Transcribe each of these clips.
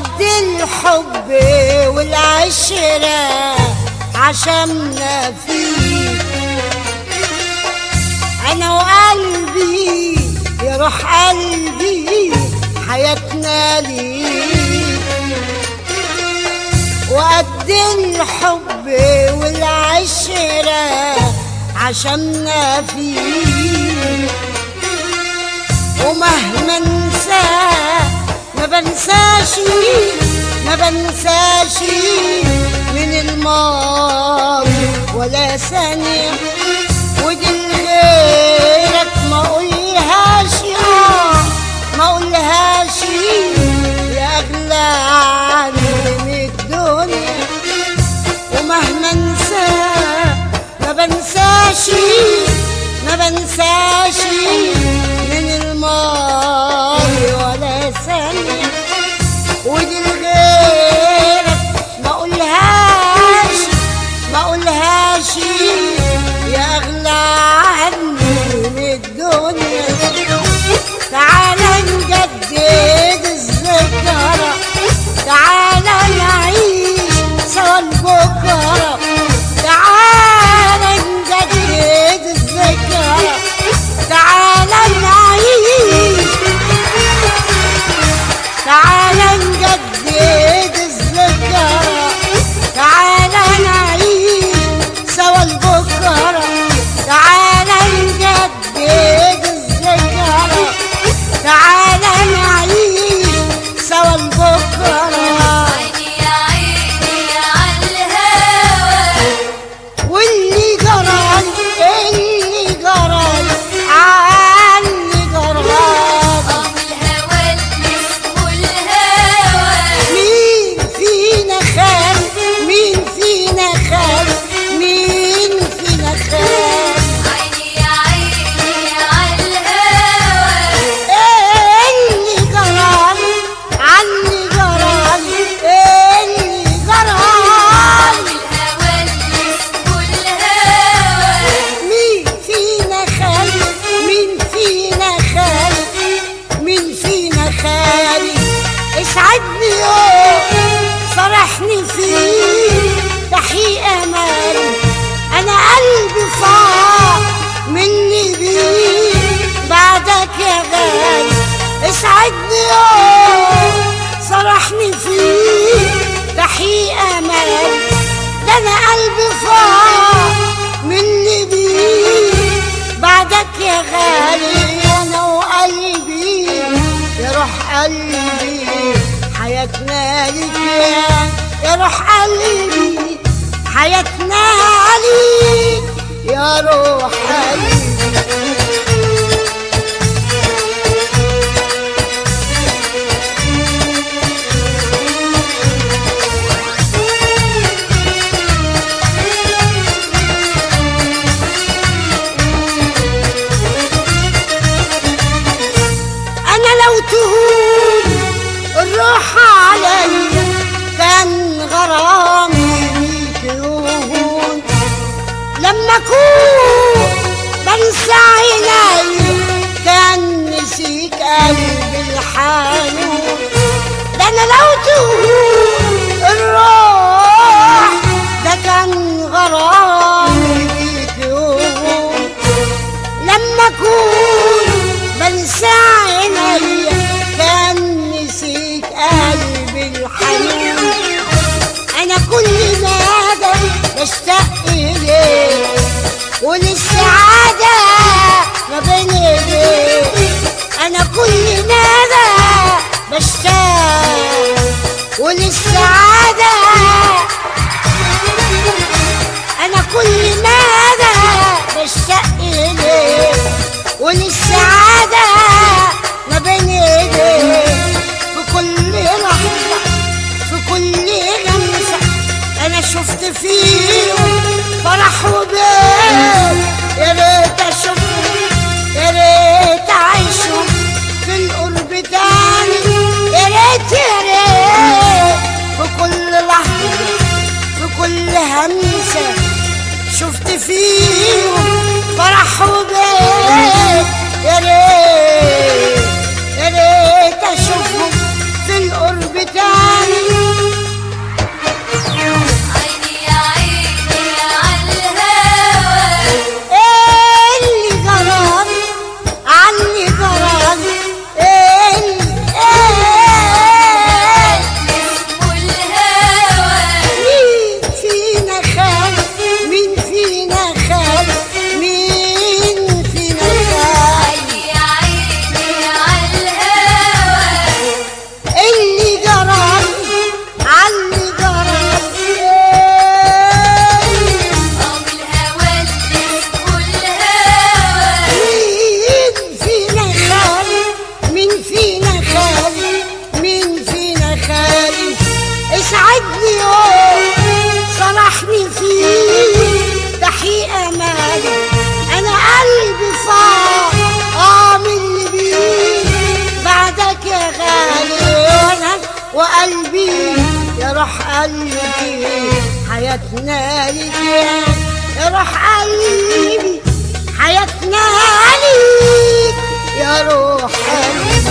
وقد الحب والعشرة عشمنا فيه أنا وقلبي يروح قلبي حياتنا ليه وقد الحب والعشرة عشمنا فيه ومهما انسى ما بنساش ما بنساش من الماضي ولا ثانية ودي غيرك ما اقولهاش آه، ما اقولهاش يا اغلى عني من الدنيا ومهما انسى ما بنساش ما بنساش من الماضي ولا ثانية ودي لغيرك ما اقولهاش ما اقولهاش يا اغلى عني من الدنيا تعالى نجدد الذكرى تعالى نعيش سوا لبكرة تعالى نجدد الذكرى تعالى نعيش تعالى نجدد الذكرى تعالى نعيش سوا لبكرة تعالى نجدد الذكرى تعالى نعيش سوا لبكرة عيني يا عيني عالهوى واللي جرى اللي جرى عني جرى اه الهوى اللي اسمه الهوى مين فينا خان مين فينا خان مين فينا خان عيني يا عيني عالهوى اللي جرى عني جرى اللي جرى اه الهوى اللي اسمه الهوى مين فينا خالي مين فينا خالي مين فينا خالي اسعدني يوم فرحني فيه تحقيق امالي انا قلبي فاق مني بيه بعدك يا غالي اسعدني يوم فرحني فيه تحقيق امالي ده انا قلبي فاق مني بيه بعدك يا غالي انا وقلبي يروح قلبي حياتنا ليك يا يروح قلبي حياتنا عليك يا روح قلبي انا لو تهون الروح عليا كان غرامي بيك يهون لما اكون بنسى عيني كان نسيك قلبي الحنون ده انا لو تهون الروح ده كان غرامي بيك يهون لما اكون بنسى عيني كان نسيت قلبي الحنون انا كل مدى بشتاق اليك وللسعادة ما بين ايديك انا كل مدى بشتاق وللسعادة انا كل مدى بشتاق اليك وللسعادة ما بين ايديك في كل لحظة في كل غمسة انا شفت فيهم فرح وبيت يا ريت اشوفهم يا ريت اعيشهم في القرب تاني يا ريت يا ريت في كل لحظة في كل همسة شفت فيهم فرح وبيت يا ريت يا ريت اشوفهم في القرب تاني وقلبي يا روح قلبي حياتنا ليك يا روح قلبي حياتنا ليك يا روح قلبي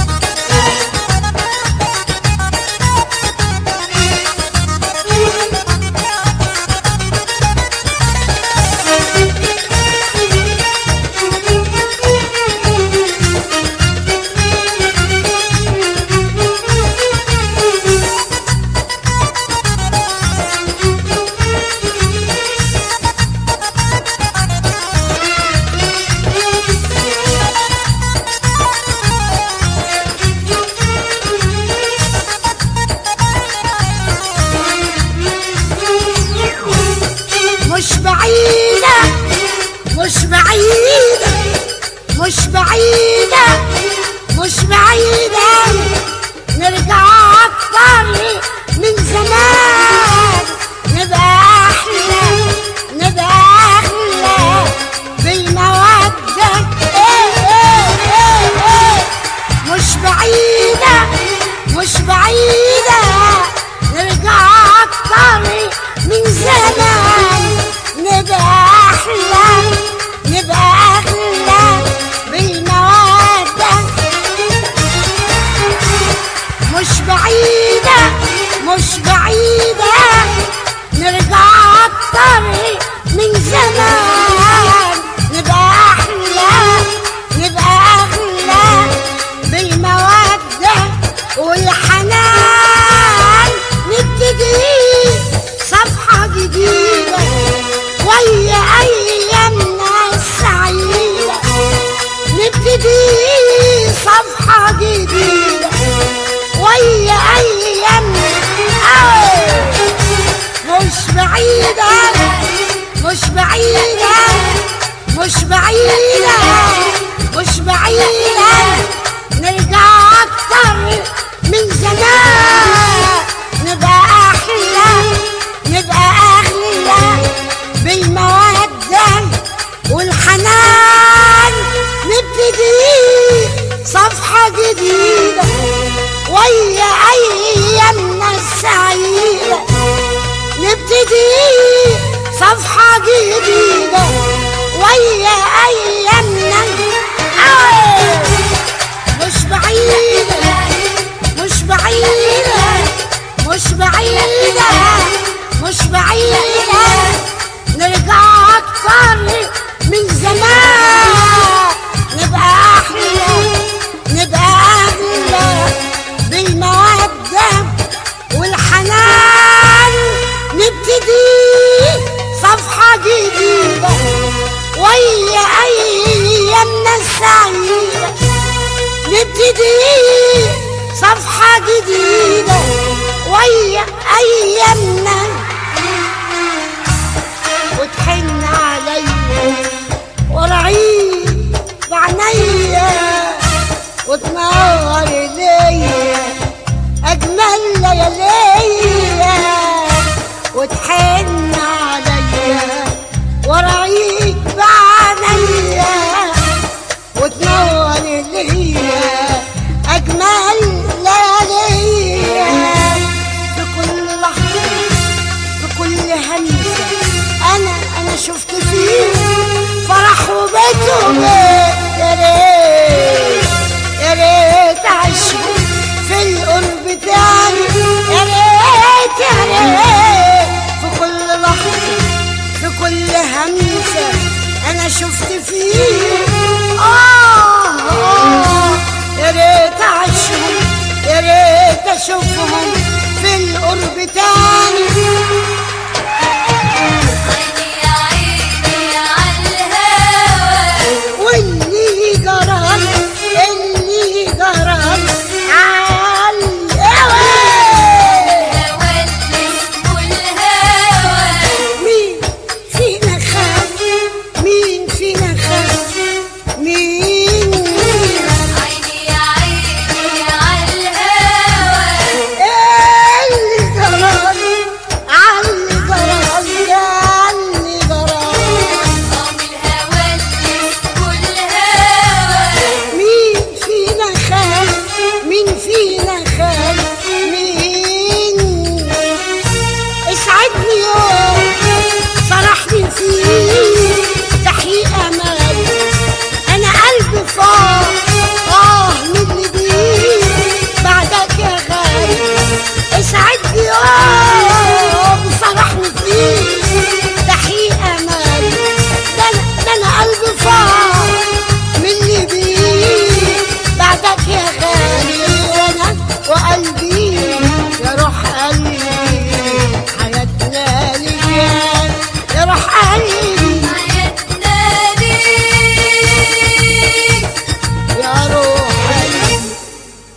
مش بعيدة مش بعيدة مش بعيدة مش بعيدة نرجع عالطريق من زمان نبقى أحلى نبقى أحلى بالمودة إيه إيه إيه إيه مش بعيدة مش بعيدة نرجع عالطريق من زمان نبقى أحلى نبقى أحلى بالمودة مش بعيدة مش بعيدة نرجع عالطريق من زمان نبقى أحلى نبقى أغلى بالمودة والحنان نبتدي صفحة جديدة ويا أيامنا السعيدة نبتدي صفحة جديدة ويا أيامنا أوي مش بعيدة مش بعيدة مش بعيدة مش بعيدة نرجع أكتر من زمان نبقى أحلى نبقى أغلى بالمودة والحنان نبتدي صفحة جديدة ويا أيامنا السعيدة نبتدي صفحة جديدة ويا أيامنا أوي. مش بعيدة مش بعيدة مش بعيدة مش بعيدة نرجع أكتر من زمان نبقى أحلى نبقى أغلى بالمودة والحنان نبتدي صفحة جديدة ويا أيامنا السعيدة نبتدي صفحة جديدة ويا أيامنا وتحن عليا وارعيك بعينيا وتنور ليا أجمل لياليا وتحن عليا وارعيك بعينيا وتنور ليا أجمل لياليا في كل لحظة في كل همسة أنا أنا شفت فيه فرح وبيت وبيت يا ريت يا ريت أعيشهم في القرب تاني يا ريت يا ريت في كل لحظة في كل همسة أنا شفت فيه آه آه يا ريت أعيشهم يا ريت أشوفهم في القرب تاني